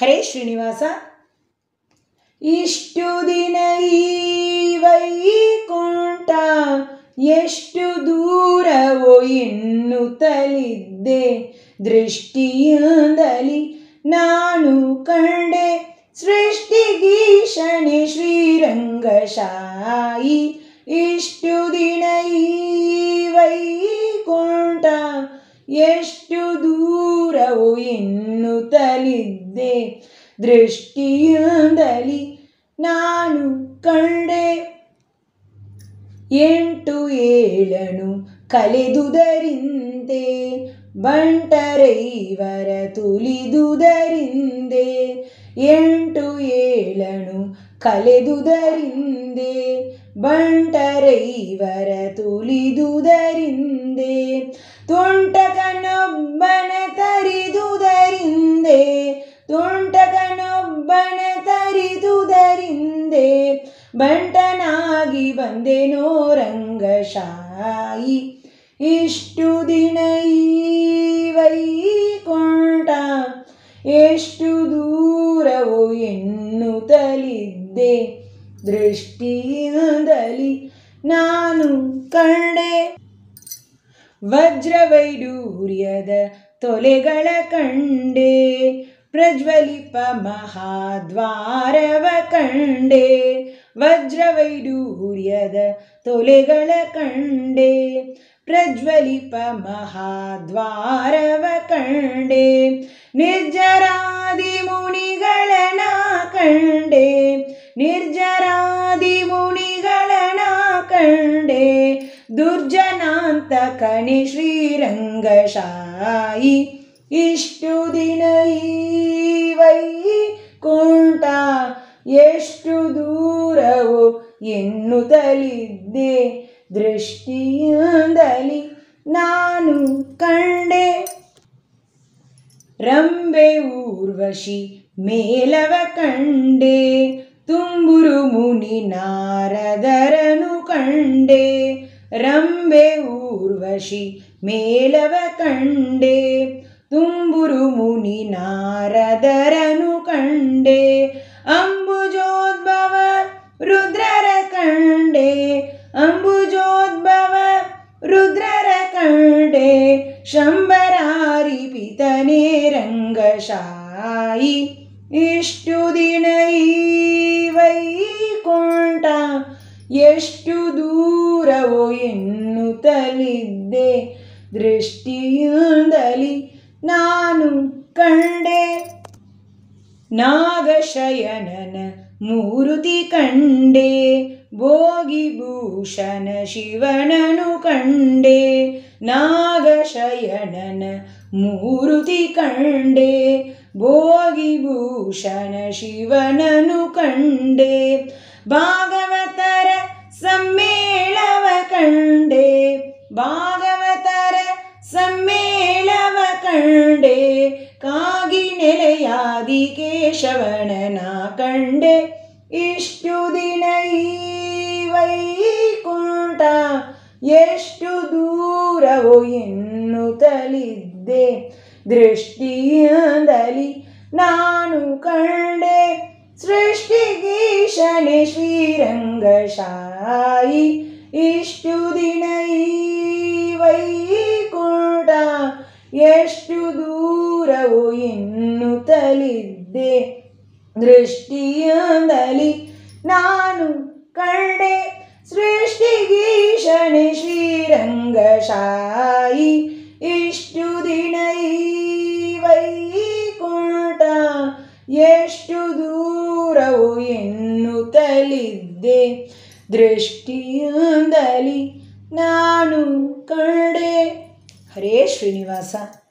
ಹರೇ ಶ್ರೀನಿವಾಸ ಇಷ್ಟು ದಿನ ಈ ವೈಕುಂಠ ಎಷ್ಟು ದೂರವೋ ಎನ್ನುತ್ತಲಿದ್ದೆ ದೃಷ್ಟಿಯಿಂದಲಿ ನಾನು ಕಂಡೆ ಸೃಷ್ಟಿಗೀಶನೆ ಶ್ರೀರಂಗಶಾಯಿ ಇಷ್ಟು ದಿನ ಈ ವೈಕುಂಠ ಎಷ್ಟು ದೂರವು ಎನ್ನುತ್ತಲಿದ್ದೆ ದೃಷ್ಟಿಯಿಂದಲಿ ನಾನು ಕಂಡೆ ಎಂಟು ಏಳನು ಕಲೆದುದರಿಂದೆ ಬಂಟರೈವರ ತುಲಿದುದರಿಂದೆ ಎಂಟು ಏಳನು ಕಲೆದುದರಿಂದೆ ಬಂಟರೈವರ ತುಲಿದುದರಿಂದೆ ತುಂಟಕನೊಬ್ಬನ ತರಿದುದರಿಂದೆ ತುಂಟಕನೊಬ್ಬನ ತರಿದುದರಿಂದೆ ಬಂಟನಾಗಿ ಬಂದೆನೋ ರಂಗಶಾಯಿ ಇಷ್ಟು ದಿನ ಈ ವೈಕುಂಠ ಎಷ್ಟು ದೂರವೋ ಎನ್ನುತ್ತಲಿದ್ದೆ ದೃಷ್ಟಿಯಿಂದಲಿ ನಾನು ಕಂಡೆ ವಜ್ರವೈಡೂರ್ಯದ ತೊಲೆಗಳ ಕಂಡೆ ಪ್ರಜ್ವಲಿಪ ಮಹಾದ್ವಾರವ ಕಂಡೆ ವಜ್ರವೈಡೂರ್ಯದ ತೊಲೆಗಳ ಕಂಡೆ ಪ್ರಜ್ವಲಿಪ ಮಹಾದ್ವಾರವ ಕಂಡೆ ನಿರ್ಜರಾದಿ ಮುನಿಗಳನ ಕಂಡೆ ನಿರ್ಜರಾದಿ ಮುನಿಗಳನ ಕಂಡೆ ದುರ್ಜನಾಂತ ಕಣಿ ಶ್ರೀರಂಗಶಾಯಿ ಇಷ್ಟು ದಿನ ಈ ವೈಕುಂಠ ಎಷ್ಟು ದೂರವು ಎನ್ನುತ್ತಲಿದ್ದೆ ದೃಷ್ಟಿಯಿಂದಲಿ ನಾನು ಕಂಡೆ ರಂಬೆ ಊರ್ವಶಿ ಮೇಲವ ಕಂಡೆ ತುಂಬುರು ಮುನಿ ನಾರದರನು ಕಂಡೆ ರಂಬೆ ಊರ್ವಶಿ ಮೇಲವ ಕಂಡೆ ತುಂಬುರು ಮುನಿ ನಾರದರನು ಕಂಡೆ ಅಂಬುಜೋದ್ಭವ ರುದ್ರರ ಕಂಡೆ ಅಂಬುಜೋದ್ಭವ ರುದ್ರರ ಕಂಡೆ ಶಂಬರಾರಿ ಪಿತನೇ ರಂಗಶಾಯಿ ಇಷ್ಟು ದಿನ ಈ ವೈಕುಂಠ ಎಷ್ಟು ದೂರವೋ ಎನ್ನುತ್ತಲಿದ್ದೆ ದೃಷ್ಟಿಯಿಂದಲಿ ನಾನು ಕಂಡೆ ನಾಗಶಯನನ ಮೂರುತಿ ಕಂಡೆ ಭೋಗಿಭೂಷಣ ಶಿವನನು ಕಂಡೆ ನಾಗಶಯನನ ಮೂರುತಿ ಕಂಡೆ ಭೋಗಿಭೂಷಣ ಶಿವನನು ಕಂಡೆ ಭಾಗವತರ ಸಮ್ಮೇಳವ ಕಂಡೆ ಭಾಗವತರ ಸಮ್ಮೇಳವ ಕಂಡೆ ಕಾಗಿ ನೆಲೆಯಾದಿ ಕೇಶವನನ ಕಂಡೆ ಇಷ್ಟು ದಿನ ಈ ವೈಕುಂಠ ಎಷ್ಟು ದೂರವೋ ಎನ್ನುತ್ತಲಿದ್ದೆ ದೃಷ್ಟಿಯಿಂದಲಿ ನಾನು ಕಂಡೆ ಸೃಷ್ಟಿಗೀಶನೆ ಶ್ರೀರಂಗಶಾಯಿ ಇಷ್ಟು ದಿನ ಈ ವೈಕುಂಠ ಎಷ್ಟು ದೂರವೋ ಎನ್ನುತ್ತಲಿದ್ದೆ ದೃಷ್ಟಿಯಿಂದಲಿ ನಾನು ಕಂಡೆ ಸೃಷ್ಟಿಗೀಶನೆ ಶ್ರೀರಂಗಶಾಯಿ ಇಷ್ಟು ದಿನ ಈ ವೈಕುಂಠ ಎಷ್ಟು ದೂರವೋ ಎನ್ನುತ್ತಲಿದ್ದೆ ದೃಷ್ಟಿಯಿಂದಲಿ ನಾನು ಕಂಡೆ ಹರೇ ಶ್ರೀನಿವಾಸ